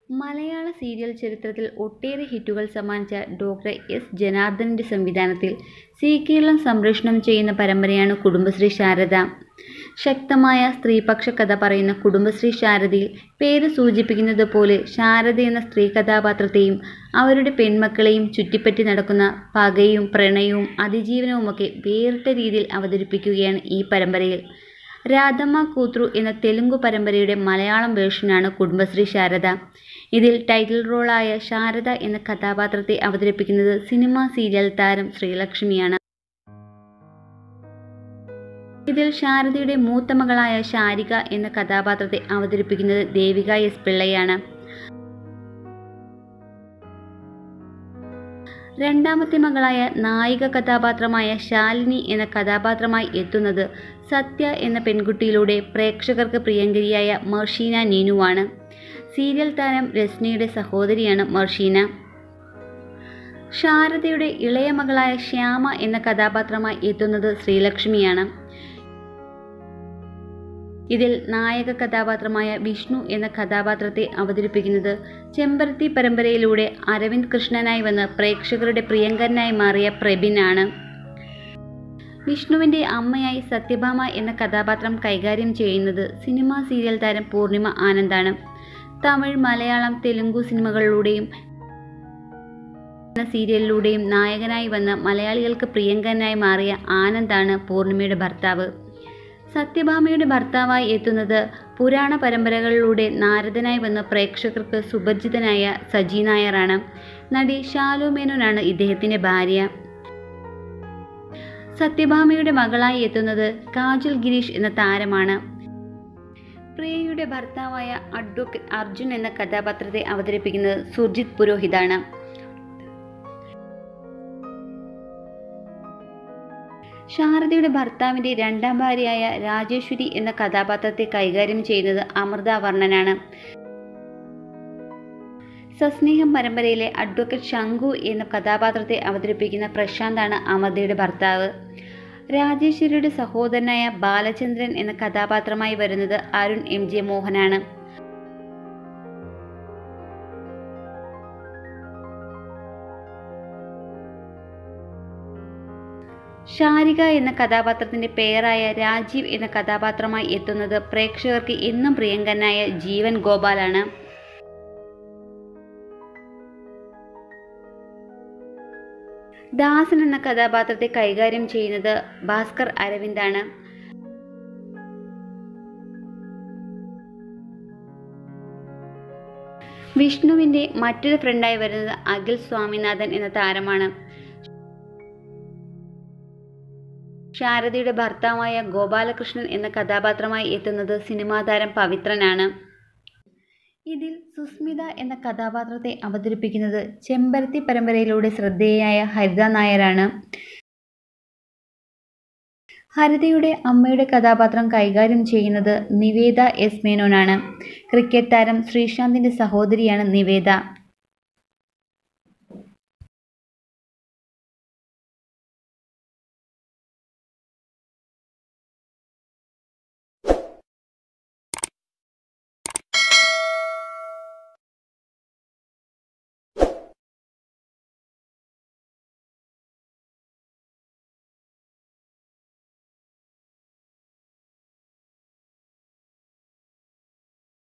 മലയാള സീരിയൽ ചരിത്രത്തിൽ ഒട്ടേറെ ഹിറ്റുകൾ സമ്മാനിച്ച ഡോക്ടർ എസ് ജനാർദ്ദനന്റെ സംവിധാനത്തിൽ സി കേരളം സംപ്രേഷണം ചെയ്യുന്ന പരമ്പരയാണ് കുടുംബശ്രീ ശാരദ ശക്തമായ സ്ത്രീപക്ഷ കഥ പറയുന്ന കുടുംബശ്രീ ശാരദയിൽ പേര് സൂചിപ്പിക്കുന്നത് പോലെ ശാരദ എന്ന സ്ത്രീ കഥാപാത്രത്തെയും അവരുടെ പെൺമക്കളെയും ചുറ്റിപ്പറ്റി നടക്കുന്ന പകയും പ്രണയവും അതിജീവനവുമൊക്കെ വേറിട്ട രീതിയിൽ അവതരിപ്പിക്കുകയാണ് ഈ പരമ്പരയിൽ രാധമ്മ കൂത്രു എന്ന തെലുങ്കു പരമ്പരയുടെ മലയാളം വേർഷനാണ് കുടുംബശ്രീ ശാരദ ഇതിൽ ടൈറ്റിൽ റോളായ ശാരദ എന്ന കഥാപാത്രത്തെ അവതരിപ്പിക്കുന്നത് സിനിമാ സീരിയൽ താരം ശ്രീലക്ഷ്മിയാണ് ഇതിൽ ശാരദയുടെ മൂത്ത മകളായ ശാരിക എന്ന കഥാപാത്രത്തെ അവതരിപ്പിക്കുന്നത് ദേവിക എസ് പിള്ളയാണ് രണ്ടാമത്തെ മകളായ നായിക കഥാപാത്രമായ ശാലിനി എന്ന കഥാപാത്രമായി എത്തുന്നത് സത്യ എന്ന പെൺകുട്ടിയിലൂടെ പ്രേക്ഷകർക്ക് പ്രിയങ്കരിയായ മർഷീന നീനുവാണ് സീരിയൽ താരം രശ്മിയുടെ സഹോദരിയാണ് മർഷീന ശാരദയുടെ ഇളയ മകളായ ശ്യാമ എന്ന കഥാപാത്രമായി എത്തുന്നത് ശ്രീലക്ഷ്മിയാണ് ഇതിൽ നായക കഥാപാത്രമായ വിഷ്ണു എന്ന കഥാപാത്രത്തെ അവതരിപ്പിക്കുന്നത് ചെമ്പരത്തി പരമ്പരയിലൂടെ അരവിന്ദ് കൃഷ്ണനായി വന്ന് പ്രേക്ഷകരുടെ പ്രിയങ്കരനായി മാറിയ പ്രബിനാണ് വിഷ്ണുവിൻ്റെ അമ്മയായി സത്യഭാമ എന്ന കഥാപാത്രം കൈകാര്യം ചെയ്യുന്നത് സിനിമാ സീരിയൽ താരം പൂർണിമ ആനന്ദാണ് തമിഴ് മലയാളം തെലുങ്കു സിനിമകളിലൂടെയും എന്ന സീരിയലിലൂടെയും നായകനായി വന്ന് മലയാളികൾക്ക് പ്രിയങ്കരനായി മാറിയ ആനന്ദാണ് പൂർണിമയുടെ ഭർത്താവ് സത്യഭാമയുടെ ഭർത്താവായി എത്തുന്നത് പുരാണ പരമ്പരകളിലൂടെ നാരദനായി വന്ന പ്രേക്ഷകർക്ക് സുപരിചിതനായ സജി നായറാണ് നടി ഷാലു മേനോനാണ് ഇദ്ദേഹത്തിൻ്റെ ഭാര്യ സത്യഭാമയുടെ മകളായി എത്തുന്നത് കാജൽ ഗിരീഷ് എന്ന താരമാണ് പ്രിയയുടെ ഭർത്താവായ അഡ്വക്കേറ്റ് അർജുൻ എന്ന കഥാപാത്രത്തെ അവതരിപ്പിക്കുന്നത് സുർജിത് പുരോഹിതാണ് ശാരദയുടെ ഭർത്താവിൻ്റെ രണ്ടാം ഭാര്യയായ രാജേശ്വരി എന്ന കഥാപാത്രത്തെ കൈകാര്യം ചെയ്യുന്നത് അമൃത വർണ്ണനാണ് സസ്നേഹം പരമ്പരയിലെ അഡ്വക്കേറ്റ് ശംഖു എന്ന കഥാപാത്രത്തെ അവതരിപ്പിക്കുന്ന പ്രശാന്താണ് അമൃതയുടെ ഭർത്താവ് രാജേശ്വരിയുടെ സഹോദരനായ ബാലചന്ദ്രൻ എന്ന കഥാപാത്രമായി വരുന്നത് അരുൺ എം ജെ മോഹനാണ് ഷാരിക എന്ന കഥാപാത്രത്തിന്റെ പേരായ രാജീവ് എന്ന കഥാപാത്രമായി എത്തുന്നത് പ്രേക്ഷകർക്ക് എന്നും പ്രിയങ്കരനായ ജീവൻ ഗോപാലാണ് ദാസൻ എന്ന കഥാപാത്രത്തെ കൈകാര്യം ചെയ്യുന്നത് ഭാസ്കർ അരവിന്ദാണ് വിഷ്ണുവിൻ്റെ മറ്റൊരു ഫ്രണ്ടായി വരുന്നത് അഖിൽ സ്വാമിനാഥൻ എന്ന താരമാണ് ശാരദയുടെ ഭർത്താവായ ഗോപാലകൃഷ്ണൻ എന്ന കഥാപാത്രമായി എത്തുന്നത് സിനിമാ താരം പവിത്രനാണ് ഇതിൽ സുസ്മിത എന്ന കഥാപാത്രത്തെ അവതരിപ്പിക്കുന്നത് ചെമ്പരത്തി പരമ്പരയിലൂടെ ശ്രദ്ധേയയായ ഹരിത നായരാണ് ഹരിതയുടെ അമ്മയുടെ കഥാപാത്രം കൈകാര്യം ചെയ്യുന്നത് നിവേദ എസ് മേനോനാണ് ക്രിക്കറ്റ് താരം ശ്രീശാന്തിൻ്റെ സഹോദരിയാണ് നിവേദ